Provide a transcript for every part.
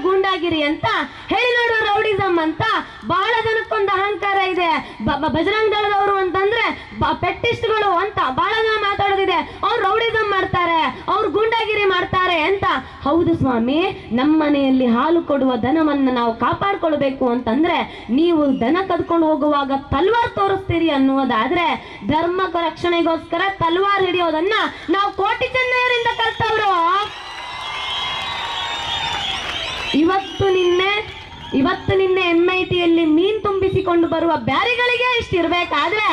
ಗೂಂಡಾಗಿರಿ ಅಂತ ಹೇಳಿ ನೋಡು ರೌಡಿಸಮ್ ಅಂತ ಬಹಳ ಜನಕ್ಕೊಂದು ಅಹಂಕಾರ ಇದೆ ಬ- ಬ- ಬಜರಂಗ ದಳದವರು ಅಂತಂದ್ರೆ ಬ- ಪೆಟ್ಟಿಸ್ಟ್ಗಳು ಅಂತ ಬಹಳ ಜನ ಮಾತಾಡೋದಿದೆ ಅವ್ರು ರೌಡಿಸಮ್ ಮಾಡ್ತಾರೆ ಅವ್ರು ಗೂಂಡಾಗಿರಿ ಮಾಡ್ತಾರೆ ಅಂತ ಹೌದು ಸ್ವಾಮಿ ನಮ್ಮ ಮನೆಯಲ್ಲಿ ಹಾಲು ಕೊಡುವ ದನವನ್ನ ನಾವು ಕಾಪಾಡ್ಕೊಳ್ಬೇಕು ಅಂತಂದ್ರೆ ನೀವು ದನ ಕದ್ಕೊಂಡು ಹೋಗುವಾಗ ತಲ್ವಾರ್ ತೋರಿಸ್ತೀರಿ ಅನ್ನುವುದಾದ್ರೆ ಧರ್ಮ ರಕ್ಷಣೆಗೋಸ್ಕರ ತಲ್ವಾರ್ ಹಿಡಿಯೋದನ್ನ ನಾವು ಕೋಟಿ ಚೆನ್ನೈಯರಿಂದ ಕಲ್ತವ್ರು ಇವತ್ತು ನಿನ್ನೆ ಇವತ್ತು ನಿನ್ನೆ ಎಂ ಐ ಟಿಯಲ್ಲಿ ಮೀನ್ ತುಂಬಿಸಿಕೊಂಡು ಬರುವ ಬ್ಯಾರಿಗಳಿಗೆ ಇಷ್ಟು ಇರ್ಬೇಕಾದ್ರೆ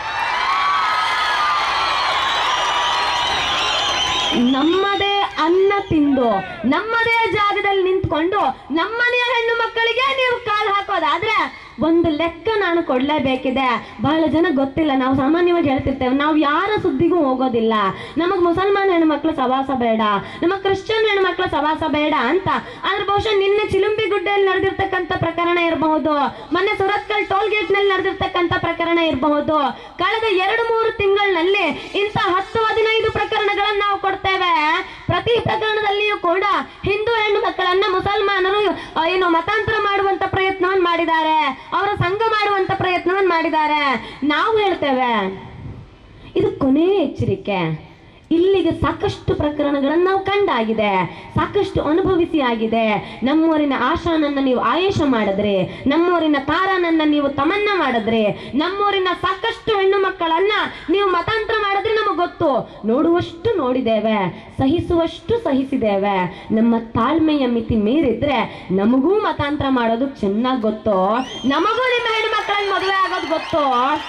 ನಮ್ಮದೇ ಅನ್ನ ತಿಂದು ನಮ್ಮದೇ ಜಾಗದಲ್ಲಿ ನಿಂತ್ಕೊಂಡು ನಮ್ಮನೆಯ ಹೆಣ್ಣು ಮಕ್ಕಳಿಗೆ ನೀವು ಕಾಲು ಹಾಕೋದಾದ್ರೆ ಒಂದು ಲೆಕ್ಕ ನಾನು ಕೊಡ್ಲೇಬೇಕಿದೆ ಬಹಳ ಜನ ಗೊತ್ತಿಲ್ಲ ನಾವು ಸಾಮಾನ್ಯವಾಗಿ ಹೇಳ್ತಿರ್ತೇವೆ ನಾವು ಯಾರ ಸುದ್ದಿಗೂ ಹೋಗೋದಿಲ್ಲ ನಮಗ್ ಮುಸಲ್ಮಾನ್ ಹೆಣ್ಮಕ್ಳು ಸವಾಸ ಬೇಡ ನಮ್ಮ ಕ್ರಿಶ್ಚಿಯನ್ ಹೆಣ್ಮಕ್ಳು ಸವಾಸ ಬೇಡ ಅಂತ ಆದ್ರೆ ಬಹುಶಃ ನಿನ್ನೆ ಚಿಲುಂಬಿ ಗುಡ್ಡೆಯಲ್ಲಿ ನಡೆದಿರ್ತಕ್ಕಂಥ ಪ್ರಕರಣ ಇರಬಹುದು ಮೊನ್ನೆ ಸುರತ್ಕಲ್ ಟೋಲ್ ಗೇಟ್ ನಲ್ಲಿ ನಡೆದಿರ್ತಕ್ಕಂಥ ಪ್ರಕರಣ ಇರಬಹುದು ಕಳೆದ ಎರಡು ಮೂರು ತಿಂಗಳಿನಲ್ಲಿ ಇಂಥ ಹತ್ತು ಹದಿನೈದು ಪ್ರಕರಣಗಳನ್ನು ನಾವು ಕೊಡ್ತೇವೆ ಪ್ರತಿ ಪ್ರಕರಣದಲ್ಲಿಯೂ ಕೂಡ ಹಿಂದೂ ಹೆಣ್ಣು ಮಕ್ಕಳನ್ನ ಮುಸಲ್ಮಾನರು ಆ, ಏನು ಮತಾಂತರ ಮಾಡುವಂತ ಪ್ರಯತ್ನವನ್ನು ಮಾಡಿದ್ದಾರೆ ಅವರ ಸಂಘ ಮಾಡುವಂತ ಪ್ರಯತ್ನವನ್ನು ಮಾಡಿದ್ದಾರೆ ನಾವು ಹೇಳ್ತೇವೆ ಇದು ಕೊನೆ ಎಚ್ಚರಿಕೆ ಇಲ್ಲಿಗೆ ಸಾಕಷ್ಟು ಪ್ರಕರಣಗಳನ್ನು ನಾವು ಕಂಡಾಗಿದೆ ಸಾಕಷ್ಟು ಅನುಭವಿಸಿ ಆಗಿದೆ ನಮ್ಮೂರಿನ ಆಶಾನನ್ನ ನೀವು ಆಯೇಷ ಮಾಡಿದ್ರೆ ನಮ್ಮೂರಿನ ತಾರಾನನ್ನ ನೀವು ತಮನ್ನ ಮಾಡಿದ್ರೆ ನಮ್ಮೂರಿನ ಸಾಕಷ್ಟು ಹೆಣ್ಣು ಮಕ್ಕಳನ್ನ ನೀವು ಮತಾಂತರ ಮಾಡಿದ್ರೆ ನಮಗೆ ಗೊತ್ತು ನೋಡುವಷ್ಟು ನೋಡಿದ್ದೇವೆ ಸಹಿಸುವಷ್ಟು ಸಹಿಸಿದ್ದೇವೆ ನಮ್ಮ ತಾಳ್ಮೆಯ ಮಿತಿ ಮೀರಿದ್ರೆ ನಮಗೂ ಮತಾಂತರ ಮಾಡೋದು ಚೆನ್ನಾಗಿ ಗೊತ್ತು ನಮಗೂ ನಿಮ್ಮ ಹೆಣ್ಣು ಮಕ್ಕಳನ್ನ ಮದುವೆ ಆಗೋದು ಗೊತ್ತು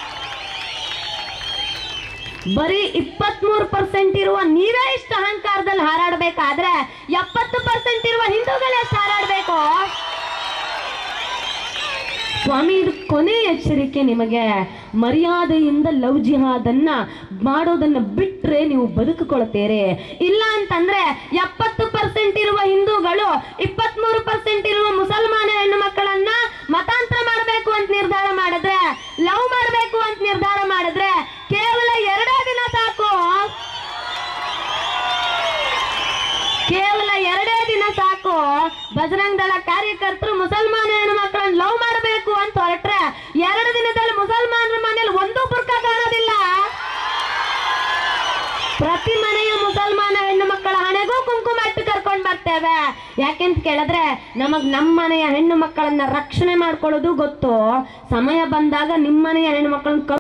ಬರೀ ಇಪ್ಪತ್ಮೂರು ಪರ್ಸೆಂಟ್ ಇರುವ ನೀವೇ ಇಷ್ಟು ಅಹಂಕಾರದಲ್ಲಿ ಹಾರಾಡ್ಬೇಕಾದ್ರೆ ಎಪ್ಪತ್ತು ಪರ್ಸೆಂಟ್ ಇರುವ ಹಿಂದೂಗಳು ಎಷ್ಟು ಹಾರಾಡ್ಬೇಕು ಸ್ವಾಮಿ ಇದು ಕೊನೆ ಎಚ್ಚರಿಕೆ ನಿಮಗೆ ಮರ್ಯಾದೆಯಿಂದ ಲವ್ ಜಿಹಾದನ್ನ ಮಾಡೋದನ್ನ ಬಿಟ್ರೆ ನೀವು ಬದುಕಿಕೊಳ್ತೀರಿ ಇಲ್ಲ ಅಂತಂದ್ರೆ ಎಪ್ಪತ್ತು ಪರ್ಸೆಂಟ್ ಇರುವ ಹಿಂದೂಗಳು ಇಪ್ಪತ್ಮೂರು ಪರ್ಸೆಂಟ್ ಇರುವ ಮುಸಲ್ಮಾನ ಹೆಣ್ಣು ಮಕ್ಕಳನ್ನ ಮತಾಂತರ ಮಾಡಬೇಕು ಅಂತ ನಿರ್ಧಾರ ಮಾಡಿದ್ರೆ ಲವ್ ಮಾಡಬೇಕು ಅಂತ ನಿರ್ಧಾರ ಮಾಡಿದ್ರೆ ಕೇವಲ ಎರಡೇ ದಿನ ಸಾಕು ಕೇವಲ ಎರಡೇ ದಿನ ಸಾಕು ಬಜರಂಗ ದಳ ಕಾರ್ಯಕರ್ತರು ಮುಸಲ್ಮಾನ ಹೆಣ್ಣು ಮಕ್ಕಳನ್ನ ಲವ್ ಮಾಡಬೇಕು ಅಂತ ಹೊರಟ್ರೆ ಎರಡು ದಿನದಲ್ಲಿ ಮುಸಲ್ಮಾನರ ಮನೇಲಿ ಒಂದು ಬುರ್ಕ ಕಾಣೋದಿಲ್ಲ ಪ್ರತಿ ಮನೆಯ ಮುಸಲ್ಮಾನ ಹೆಣ್ಣು ಮಕ್ಕಳ ಹಣೆಗೂ ಕುಂಕುಮ ಇಟ್ಟು ಕರ್ಕೊಂಡ್ ಬರ್ತೇವೆ ಯಾಕೆಂತ ಕೇಳಿದ್ರೆ ನಮಗ್ ನಮ್ಮ ಮನೆಯ ಹೆಣ್ಣು ಮಕ್ಕಳನ್ನ ರಕ್ಷಣೆ ಮಾಡ್ಕೊಳ್ಳೋದು ಗೊತ್ತು ಸಮಯ ಬಂದಾಗ ನಿಮ್ಮ ಮನೆಯ ಹೆಣ್ಣು ಮಕ್ಕಳನ್ನ